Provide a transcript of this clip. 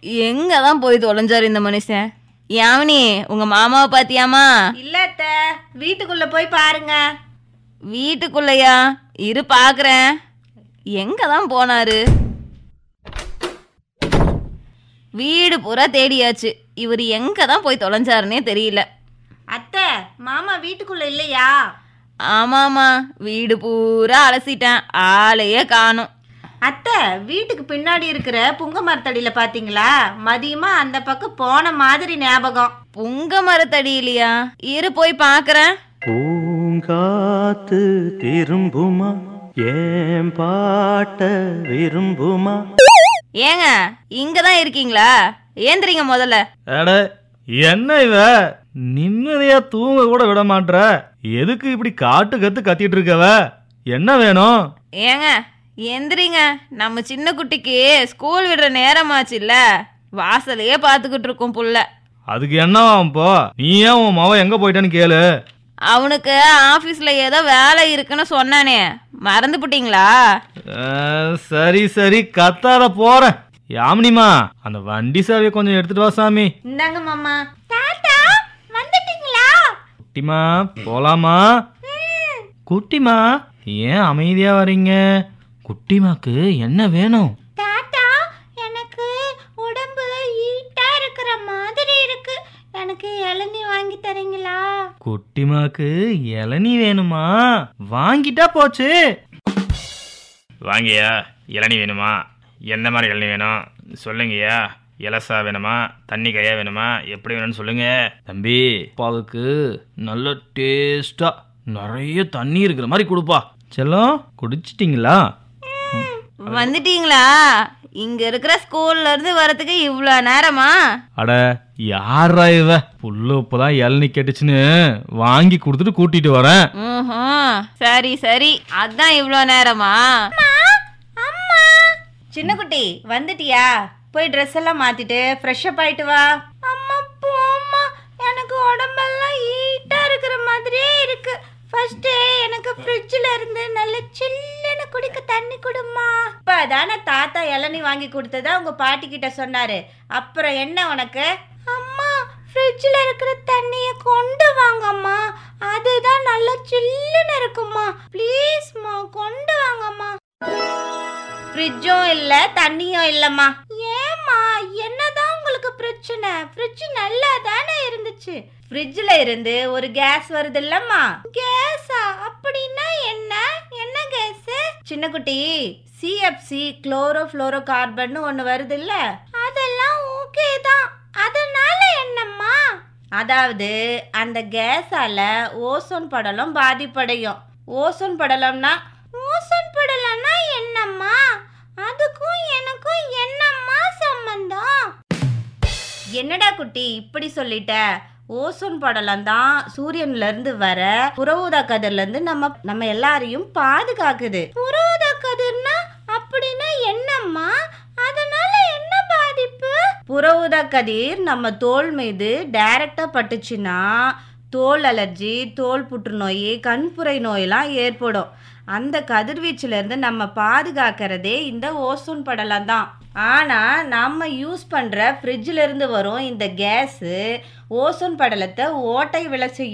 எங்க தான் போய் தொலைஞ்சாரு இந்த மனுஷன் யாமினி உங்க மாமாவை பாத்தியாமா இல்ல அத்த வீட்டுக்குள்ள போய் பாருங்க வீட்டுக்குள்ளயா இரு பாக்குறேன் எங்க தான் போனாரு வீடு பூரா தேடியாச்சு இவர் எங்க தான் போய் தொலைஞ்சாருன்னே தெரியல அத்தை மாமா வீட்டுக்குள்ள இல்லையா ஆமாமா வீடு பூரா அலசிட்டேன் ஆளையே காணும் அத்தை வீட்டுக்கு பின்னாடி இருக்கிற புங்க மரத்தடியில பாத்தீங்களா மதியமா அந்த பக்கம் போன மாதிரி ஞாபகம் புங்க மரத்தடி இல்லையா இரு போய் பாக்குறேன் பூங்காத்து திரும்புமா ஏன் பாட்ட விரும்புமா ஏங்க இங்க தான் இருக்கீங்களா ஏந்திரிங்க முதல்ல அட என்ன இவ நிம்மதியா தூங்க கூட விட மாட்ற எதுக்கு இப்படி காட்டு கத்து கத்திட்டு இருக்கவ என்ன வேணும் ஏங்க எந்திரிங்க நம்ம சின்ன குட்டிக்கு ஸ்கூல் விடுற நேரமாச்சுல்ல வாசலையே பார்த்துக்கிட்டு இருக்கோம் புள்ள அதுக்கு என்னவா இப்போ நீ ஏன் உன் மவன் எங்க போயிட்டான்னு கேளு அவனுக்கு ஆபீஸ்ல ஏதோ வேலை இருக்குன்னு சொன்னானே மறந்து போட்டீங்களா அஹ், சரி சரி கத்தாத போறேன் யாமினிமா அந்த வண்டி சாவியை கொஞ்சம் எடுத்துட்டு வா சாமி இந்தாங்க மாமா தாத்தா வந்துட்டீங்களா குட்டிமா போலாமா குட்டிமா ஏன் அமைதியா வரீங்க குட்டிமாக்கு என்ன வேணும் தாத்தா எனக்கு உடம்பு ஈட்டா இருக்கிற மாதிரி இருக்கு எனக்கு இளநீ வாங்கி தரீங்களா குட்டிமாக்கு இளநீ வேணுமா வாங்கிட்டா போச்சு வாங்கியா இளநீ வேணுமா எந்த மாதிரி இளநீ வேணும் சொல்லுங்கய்யா இலசா வேணுமா தண்ணி கையா வேணுமா எப்படி வேணும்னு சொல்லுங்க தம்பி அப்பாவுக்கு நல்ல டேஸ்டா நிறைய தண்ணி இருக்கிற மாதிரி கொடுப்பா செல்லம் குடிச்சிட்டிங்களா வந்துட்டீங்களா இங்க இருக்கிற ஸ்கூல்ல இருந்து வரதுக்கு இவ்வளோ நேரமா அட யாரா இவ புல்லு இப்பதான் இளநீ கேட்டுச்சுன்னு வாங்கி கொடுத்துட்டு கூட்டிட்டு வரேன் ம்ஹும். சரி சரி அதான் இவ்வளோ நேரமா அம்மா சின்ன குட்டி வந்துட்டியா போய் ட்ரெஸ் எல்லாம் மாத்திட்டு ஃப்ரெஷ் அப் ஆயிட்டு வா அம்மா போம்மா எனக்கு உடம்பெல்லாம் ஈட்டா இருக்கிற மாதிரியே இருக்கு ஃபர்ஸ்ட் எனக்கு ஃப்ரிட்ஜ்ல இருந்து நல்ல சில்லுன்னு குடிக்க தண்ணி கொடுமா இப்பதானே தாத்தா இளநீ வாங்கி கொடுத்ததா உங்க பாட்டி கிட்ட சொன்னாரு அப்புறம் என்ன உனக்கு அம்மா ஃப்ரிட்ஜ்ல இருக்கிற தண்ணியை கொண்டு வாங்கம்மா அதுதான் நல்ல சில்லுன்னு இருக்குமா ப்ளீஸ்மா கொண்டு வாங்கம்மா ஃப்ரிட்ஜும் இல்ல தண்ணியும் இல்லம்மா ஏம்மா என்னதான் உங்களுக்கு பிரச்சனை ஃப்ரிட்ஜ் நல்லா தானே இருந்துச்சு ஃப்ரிட்ஜ்ல இருந்து ஒரு கேஸ் வருது இல்லம்மா கேஸா அப்படின்னா என்ன என்ன கேஸ் சின்ன குட்டி சிஎஃப்சி குளோரோ ஃப்ளோரோ கார்பன் ஒன்னு வருது இல்ல அதெல்லாம் ஓகே தான் அதனால என்னம்மா அதாவது அந்த கேஸால ஓசோன் படலம் பாதிப்படையும் ஓசோன் படலம்னா ஓசோன் படலம்னா என்னம்மா அதுக்கும் எனக்கும் என்னம்மா சம்பந்தம் என்னடா குட்டி இப்படி சொல்லிட்ட ஓசோன் படலம் தான் சூரியன்ல இருந்து வர புற ஊதா கதிர்ல இருந்து நம்ம நம்ம எல்லாரையும் பாதுகாக்குது புற ஊதா கதிர்னா அப்படின்னா என்னம்மா அதனால என்ன பாதிப்பு புற ஊதா கதிர் நம்ம தோல் மீது டைரக்டா பட்டுச்சுன்னா தோல் அலர்ஜி தோல் புற்றுநோய் கண்புரை நோயெல்லாம் ஏற்படும் அந்த கதிர்வீச்சுல இருந்து நம்ம பாதுகாக்கிறதே இந்த ஓசோன் படலம் தான் ஆனா நம்ம யூஸ் பண்ற ஃப்ரிட்ஜ்ல இருந்து வரும் இந்த கேஸ் ஓசோன் படலத்தை ஓட்டை விழ செய்யும்